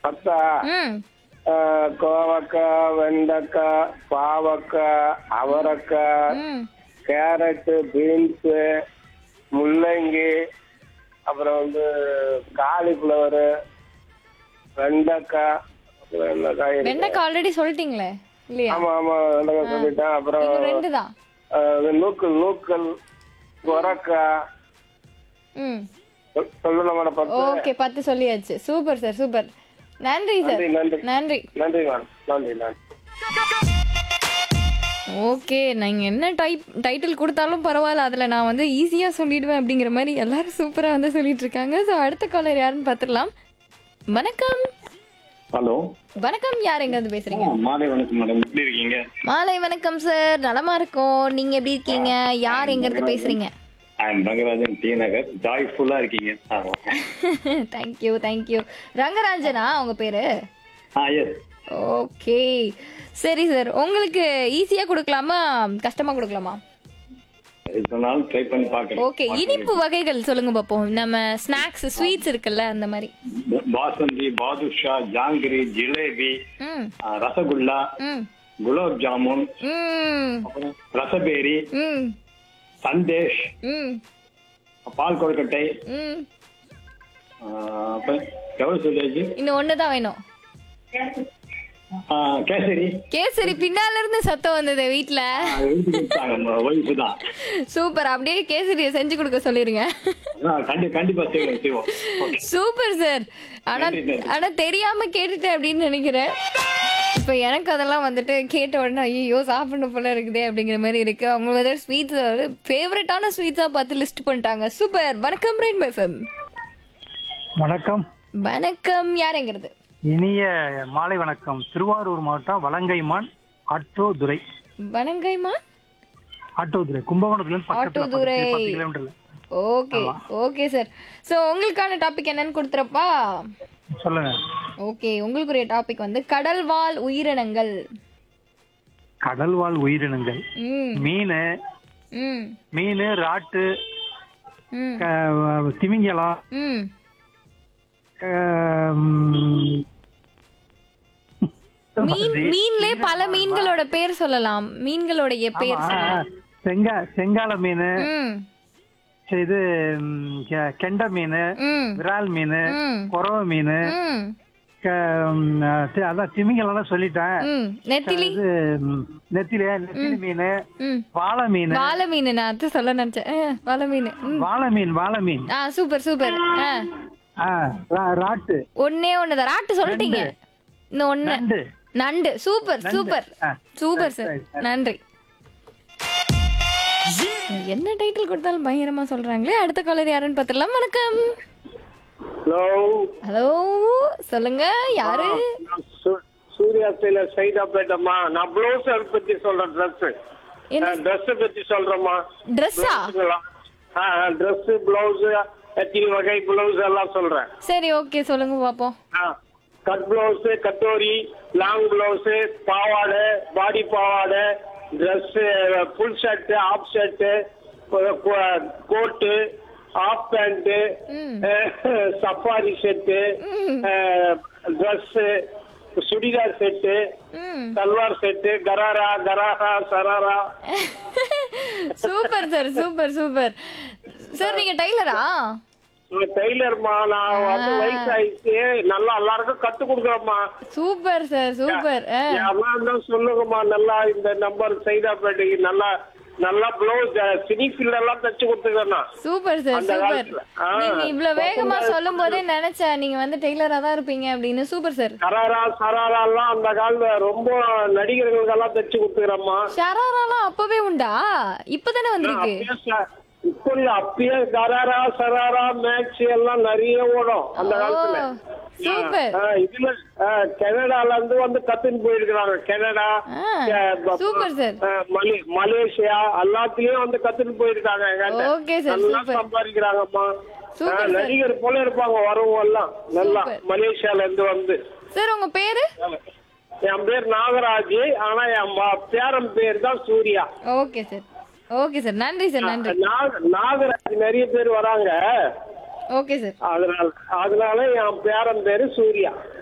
பத்தா ம் ஆஹ், கோவக்காய் வெண்டைக்காய் பாவக்காய் அவரைக்காய் ம் கேரட்டு பீன்ஸு முள்ளங்கி அப்புறம் வந்து காலிஃப்ளவரு வெண்டைக்காய் அப்புறம் என்ன காய் இருக்கு? வெண்டைக்காய் ஆல்ரெடி சொல்லிட்டீங்களே இல்லையா ஆமா ஆமா வெண்டைக்காய் சொல்லிட்டேன் அப்புறம் இன்னும் ரெண்டு தான் ஆஹ், நூக்கல் நூக்கல் சொரக்காய் ம் சொ- சொல்லணும் மேடம் பத்து ஓகே பத்து சொல்லியாச்சு சூப்பர் சார் சூப்பர் நன்றி சார் நன்றி நன்றி நன்றி நன்றி மேடம் நன்றி நன்றி ஓகே நீங்கள் என்ன டைப் டைட்டில் கொடுத்தாலும் பரவாயில்ல அதில் நான் வந்து ஈஸியாக சொல்லிடுவேன் அப்படிங்கிற மாதிரி எல்லாரும் சூப்பராக வந்து சொல்லிட்டு இருக்காங்க ஸோ அடுத்த காலர் யாருன்னு பார்த்துடலாம் வணக்கம் ஹலோ வணக்கம் யார் எங்கேருந்து பேசுறீங்க மாலை வணக்கம் மேடம் எப்படி இருக்கீங்க மாலை வணக்கம் சார் நலமா இருக்கோம் நீங்க எப்படி இருக்கீங்க யார் எங்க இருந்து பேசுறீங்க I am Rangarajan T Nagar ஜாய்ஃபுல்லா இருக்கீங்க ஆமா. தேங்க்யூ தேங்க்யூ ரங்கராஜனா உங்க பேரு ஆ எஸ் ஓகே சரி சார் உங்களுக்கு ஈஸியா கொடுக்கலாமா கஷ்டமா கொடுக்கலாமா சொன்னாலும் ட்ரை பண்ணி பார்க்குறேன் ஓகே இனிப்பு வகைகள் சொல்லுங்க பாப்போம் நம்ம ஸ்நாக்ஸ் ஸ்வீட்ஸ் இருக்குல்ல அந்த மாதிரி பாசந்தி பாதுஷா ஜாங்கிரி ஜிலேபி ம் ஆ, ரசகுல்லா ம் குலாப் ஜாமுன் ம் அப்புறம் ரசபேரி ம் சந்தேஷ் ம் பால் கொழுக்கட்டை ம் ஆ, அப்புறம் எவ்வளவு சொல்லியாச்சு இன்னும் ஒன்று தான் வேணும் ஆ, கேசரி கேசரி பின்னால இருந்து சத்தம் வந்தது வீட்ல அது எழுதி கொடுத்தாங்க ஒய்ஃபு தான் சூப்பர் அப்படியே கேசரியை செஞ்சு கொடுக்க சொல்லிருங்க ஆ, கண்டி கண்டிப்பா செய்வோம் செய்வோம் ஓகே சூப்பர் சார் ஆனா நன்றி, நன்றி. ஆனா தெரியாம கேட்டுட்டேன் அப்படின்னு நினைக்கிறேன் இப்ப எனக்கு அதெல்லாம் வந்துட்டு கேட்ட உடனே ஐயோ சாப்பிடணும் போல இருக்குதே அப்படிங்கிற மாதிரி இருக்கு அவங்க வந்து ஸ்வீட்ஸ் ஃபேவரட்டான ஸ்வீட்ஸா பார்த்து லிஸ்ட் பண்ணிட்டாங்க சூப்பர் வணக்கம் ரெயின் எஃப்எம் வணக்கம் வணக்கம் யாருங்கிறது இனிய மாலை வணக்கம் திருவாரூர் மாவட்டம் வலங்கைமான் ஆட்டோதுறை வணங்கைமா ஆட்டோதுறை கும்பகோணத்துல இருந்து பக்கத்துல ஆட்டோதுறை. பக்கத்துல பத்து கிலோமீட்டர்ல ஓகே ஓகே சார் ஸோ உங்களுக்கான டாபிக் என்னன்னு கொடுத்துறப்பா சொல்லுங்க ஓகே உங்களுக்குரிய டாபிக் வந்து கடல்வாழ் உயிரினங்கள் கடல்வாழ் உயிரினங்கள் ம் மீன் ம் மீன் ராட்டு ம் க- திமிங்கலம் ம் க- ம், மீன் மீன்லே பல மீன்களோட பேர் சொல்லலாம் மீன்களுடைய பேர் ஆமா, சொல்லலாம். செங்கா செங்கால மீன் ம் இது ம், கெ- கெண்ட மீன் ம் விரால் மீன் ம் குறவ மீன் ம் அதான் திமிங்கலம் சொல்லிட்டேன் ம் நெத்திலி இது ம், நெத்திலி நெத்திலி மீன் ம் வாழை மீன் வாழை மீன் நான் அது சொல்ல நினைச்சேன் ஆ, வாழை மீன் ம் வாழை மீன் வாழை மீன் ஆ சூப்பர் சூப்பர் ஆ ஆ, ரா- ராட்டு ஒன்னே ஒண்ணுதான் ராட்டு சொல்லிட்டீங்க இன்னும் ஒண்ணு நண்டு நண்டு சூப்பர் சூப்பர் ஆ. சூப்பர் சார் நன்றி என்ன டைட்டில் கொடுத்தாலும் பயங்கரமா சொல்றாங்களே அடுத்த காலர் யாருன்னு பார்த்துடலாம் வணக்கம் ஹலோ ஹலோ சொல்லுங்க யாரு சூர்யா டெய்லர் சைதாப்பேட்டம்மா நான் ப்ளவுஸ் பத்தி சொல்றேன் ட்ரெஸ் என்ன ட்ரெஸ் பத்தி சொல்றேம்மா ட்ரெஸ்ஸா ட்ரெஸ் பிளவுஸ் எத்தனை வகை பிளவுஸ் எல்லாம் சொல்றேன் சரி ஓகே சொல்லுங்க பாப்போம் cut blouse katori long blouse பாவாடை பாடி பாவாடை dress full shirt half shirt coat half pant ம். சஃபாரி செட்டு ம். ட்ரெஸ் சுடிதார் செட்டு ம் salwar set gharara gharara sharara super sir super super sir நீங்க டெய்லரா டெய்லர்மா நான் வந்து வயசாயிடுச்சு நல்லா எல்லாருக்கும் கத்து கொடுக்குறேம்மா சூப்பர் சார் சூப்பர் யாரெல்லாம் இருந்தா சொல்லுங்கம்மா நல்லா இந்த நம்பர் சைதாப்பேட்டைக்கு நல்லா நல்லா பிளவுஸ் சினி ஃபீல்ட் எல்லாம் தச்சு கொடுத்துக்கிறேன் சூப்பர் சார் அந்த சூப்பர் காலத்துல. ஆ. நீங்க இவ்வளவு வேகமா சொல்லும் போதே நினைச்சேன் நீங்க வந்து டெய்லரா தான் இருப்பீங்க அப்படின்னு சூப்பர் சார் கராரா சராரா எல்லாம் அந்த காலத்துல ரொம்ப நடிகர்களுக்கெல்லாம் தச்சு கொடுத்துக்கிறேம்மா ஷராராலாம் அப்பவே உண்டா இப்பதானே வந்திருக்கு அப்பயே ச- இப்போ இல்ல அப்பயே கராரா சராரா மேட்ச் எல்லாம் நிறைய ஓடும் அந்த காலத்துல சூப்பர் ஆ, இதுல ஆ, கனடால இருந்து வந்து கத்துன்னு போயிருக்கிறாங்க கனடா ஆ, ஆ, சூப்பர் சார் ஆ, மலே- மலேசியா எல்லாத்துலயும் வந்து கத்துன்னு போயிருக்காங்க எங்கிட்ட. ஓகே சார், நல்லா சூப்பர். சம்பாதிக்கிறாங்க சூப்பர் சார். நடிகர் போல இருப்பாங்க வரவங்க எல்லாம் நல்லா சூப்பர். மலேசியால இருந்து வந்து சார் உங்க பேரு என் பேர் நாகராஜ் ஆனா என் ம- பேரன் பேர் தான் Surya okay sir okay sir நன்றி சார் நன்றி நாக- நாகராஜ் நிறைய பேர் வராங்க ஓகே சார் அதனால அதனால என் பேரன் பேரு சூர்யா